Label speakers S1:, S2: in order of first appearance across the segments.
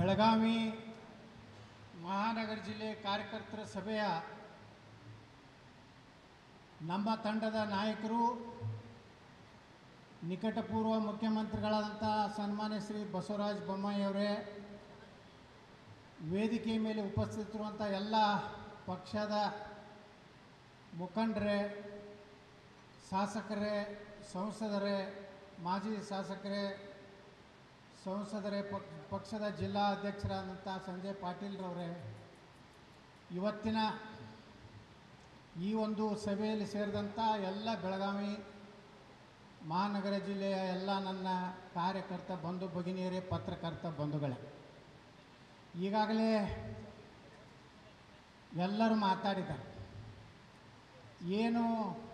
S1: ಬೆಳಗಾವಿ ಮಹಾನಗರ ಜಿಲ್ಲೆ ಕಾರ್ಯಕರ್ತರ ಸಭೆಯ ನಮ್ಮ ತಂಡದ ನಾಯಕರು ನಿಕಟಪೂರ್ವ ಮುಖ್ಯಮಂತ್ರಿಗಳಾದಂಥ ಸನ್ಮಾನ್ಯ ಶ್ರೀ ಬಸವರಾಜ ಬೊಮ್ಮಾಯಿ ಅವರೇ ವೇದಿಕೆ ಮೇಲೆ ಉಪಸ್ಥಿತರಿರುವಂಥ ಎಲ್ಲ ಪಕ್ಷದ ಮುಖಂಡರೇ ಶಾಸಕರೇ ಸಂಸದರೇ ಮಾಜಿ ಶಾಸಕರೇ ಸಂಸದರೇ ಪಕ್ ಪಕ್ಷದ ಜಿಲ್ಲಾ ಅಧ್ಯಕ್ಷರಾದಂಥ ಸಂಜಯ್ ಪಾಟೀಲ್ರವರೇ ಇವತ್ತಿನ ಈ ಒಂದು ಸಭೆಯಲ್ಲಿ ಸೇರಿದಂಥ ಎಲ್ಲ ಬೆಳಗಾವಿ ಮಹಾನಗರ ಜಿಲ್ಲೆಯ ಎಲ್ಲ ನನ್ನ ಕಾರ್ಯಕರ್ತ ಬಂಧು ಭಗಿನಿಯರೇ ಪತ್ರಕರ್ತ ಬಂಧುಗಳೇ ಈಗಾಗಲೇ ಎಲ್ಲರೂ ಮಾತಾಡಿದ್ದಾರೆ ಏನು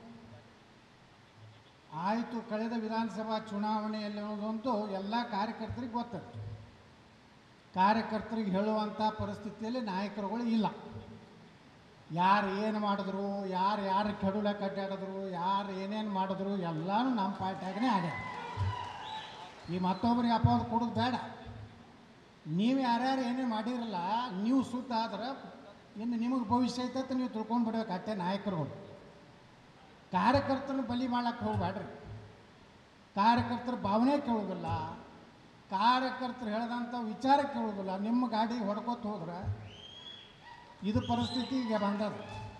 S1: ಆಯಿತು ಕಳೆದ ವಿಧಾನಸಭಾ ಚುನಾವಣೆಯಲ್ಲಿ ಅನ್ನೋದಂತೂ ಎಲ್ಲ ಕಾರ್ಯಕರ್ತರಿಗೆ ಗೊತ್ತದು ಕಾರ್ಯಕರ್ತರಿಗೆ ಹೇಳುವಂಥ ಪರಿಸ್ಥಿತಿಯಲ್ಲಿ ನಾಯಕರುಗಳು ಇಲ್ಲ ಯಾರು ಏನು ಮಾಡಿದ್ರು ಯಾರು ಯಾರು ಕೆಡುಲ ಕಡ್ಡಾಡಿದ್ರು ಯಾರು ಏನೇನು ಮಾಡಿದ್ರು ಎಲ್ಲನೂ ನಮ್ಮ ಪಾರ್ಟಿಯಾಗನೇ ಆಗ್ಯದ ಈ ಮತ್ತೊಬ್ಬರಿಗೆ ಅಪವಾದ ಕೊಡೋದು ಬೇಡ ನೀವು ಯಾರ್ಯಾರು ಏನೇ ಮಾಡಿರಲ್ಲ ನೀವು ಸುದ್ದ ಆದ್ರೆ ಇನ್ನು ನಿಮಗೆ ಭವಿಷ್ಯ ಐತಂತ ನೀವು ತಿಳ್ಕೊಂಡ್ಬಿಡ್ಬೇಕು ಅಷ್ಟೇ ನಾಯಕರುಗಳು ಕಾರ್ಯಕರ್ತನ ಬಲಿ ಮಾಡಕ್ಕೆ ಹೋಗ್ಬೇಡ್ರಿ ಕಾರ್ಯಕರ್ತರ ಭಾವನೆ ಕೇಳೋದಿಲ್ಲ ಕಾರ್ಯಕರ್ತರು ಹೇಳ್ದಂಥ ವಿಚಾರ ಕೇಳೋದಿಲ್ಲ ನಿಮ್ಮ ಗಾಡಿ ಹೊಡ್ಕೊತ ಹೋದ್ರೆ ಇದು ಪರಿಸ್ಥಿತಿ ಈಗ ಬಂದದ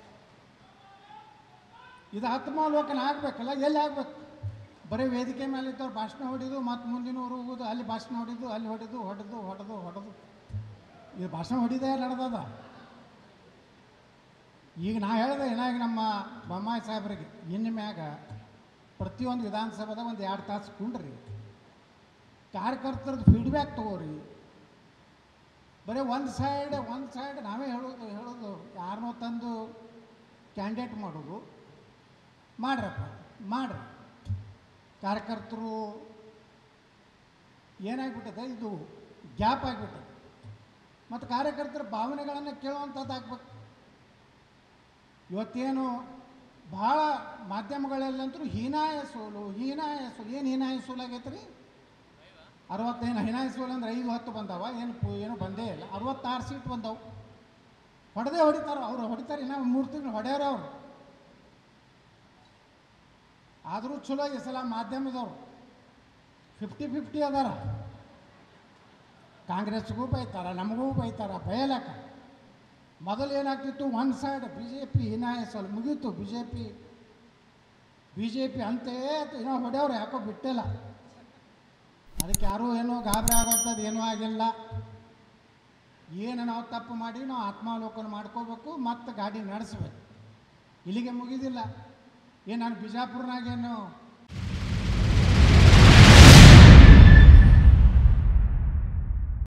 S1: ಇದು ಆತ್ಮಾವಲೋಕನ ಆಗಬೇಕಲ್ಲ ಎಲ್ಲಿ ಆಗ್ಬೇಕು ಬರೀ ವೇದಿಕೆ ಮೇಲೆ ಇದ್ದವ್ರು ಭಾಷಣ ಹೊಡಿದು ಮತ್ತು ಮುಂದಿನವ್ರು ಹೋಗೋದು ಅಲ್ಲಿ ಭಾಷಣ ಹೊಡಿದು ಅಲ್ಲಿ ಹೊಡೆದು ಹೊಡೆದು ಹೊಡೆದು ಹೊಡೆದು ಇದು ಭಾಷಣ ಹೊಡಿದೇ ನಡೆದದ ಈಗ ನಾ ಹೇಳಿದೆ ಏನಾಗ ನಮ್ಮ ಬೊಮ್ಮಾಯಿ ಸಾಹೇಬ್ರಿಗೆ ಇನ್ನು ಮ್ಯಾಗ ಪ್ರತಿಯೊಂದು ವಿಧಾನಸಭೆದಾಗ ಒಂದು ಎರಡು ತಾಸು ಕುಂಡ್ರಿ ಕಾರ್ಯಕರ್ತರದ್ದು ಫೀಡ್ಬ್ಯಾಕ್ ತಗೋರಿ ಬರೀ ಒಂದು ಸೈಡ್ ಒಂದು ಸೈಡ್ ನಾವೇ ಹೇಳೋದು ಹೇಳೋದು ಯಾರನ್ನೋ ತಂದು ಕ್ಯಾಂಡಿಡೇಟ್ ಮಾಡೋದು ಮಾಡ್ರಪ್ಪ ಮಾಡ್ರಿ ಕಾರ್ಯಕರ್ತರು ಏನಾಗ್ಬಿಟ್ಟದೆ ಇದು ಗ್ಯಾಪ್ ಆಗಿಬಿಟ್ಟದೆ ಮತ್ತು ಕಾರ್ಯಕರ್ತರ ಭಾವನೆಗಳನ್ನು ಕೇಳುವಂಥದ್ದು ಆಗ್ಬೇಕು ಇವತ್ತೇನು ಭಾಳ ಮಾಧ್ಯಮಗಳಲ್ಲಂತೂ ಹೀನಾಯ ಸೋಲು ಹೀನಾಯ ಸೋಲು ಏನು ಹೀನಾಯ ಸೋಲು ಆಗೈತೆ ರೀ ಅರವತ್ತೇನು ಹೀನಾಯ ಸೋಲು ಅಂದ್ರೆ ಐದು ಹತ್ತು ಬಂದವ ಏನು ಪು ಏನು ಬಂದೇ ಇಲ್ಲ ಅರವತ್ತಾರು ಸೀಟ್ ಬಂದವು ಹೊಡೆದೇ ಹೊಡಿತಾರೆ ಅವ್ರು ಹೊಡಿತಾರೆ ಇನ್ನು ಮೂರು ತಿಂಗಳು ಹೊಡ್ಯಾರ ಅವರು ಆದರೂ ಚಲೋ ಈ ಸಲ ಮಾಧ್ಯಮದವ್ರು ಫಿಫ್ಟಿ ಫಿಫ್ಟಿ ಅದಾರ ಕಾಂಗ್ರೆಸ್ಗೂ ಬೈತಾರ ನಮಗೂ ಬೈತಾರ ಬಯಲಕ್ಕ ಮೊದಲು ಏನಾಗ್ತಿತ್ತು one side B J P ಹೀನಾಯ ಸೋಲು ಮುಗೀತು B J P B J P ಅಂತೇ ಏನೋ ಹೊಡೆಯವ್ರು ಯಾಕೋ ಬಿಟ್ಟಿಲ್ಲ ಅದಕ್ಕೆ ಯಾರೂ ಏನೋ ಗಾಬರಿ ಆಗೋಂಥದ್ದು ಏನೂ ಆಗಿಲ್ಲ ಏನು ನಾವು ತಪ್ಪು ಮಾಡಿ ನಾವು ಆತ್ಮಾವಲೋಕನ ಮಾಡ್ಕೋಬೇಕು ಮತ್ತು ಗಾಡಿ ನಡೆಸ್ಬೇಕು ಇಲ್ಲಿಗೆ ಮುಗಿದಿಲ್ಲ ಏನು ನಾನು ಬಿಜಾಪುರ್ನಾಗೇನು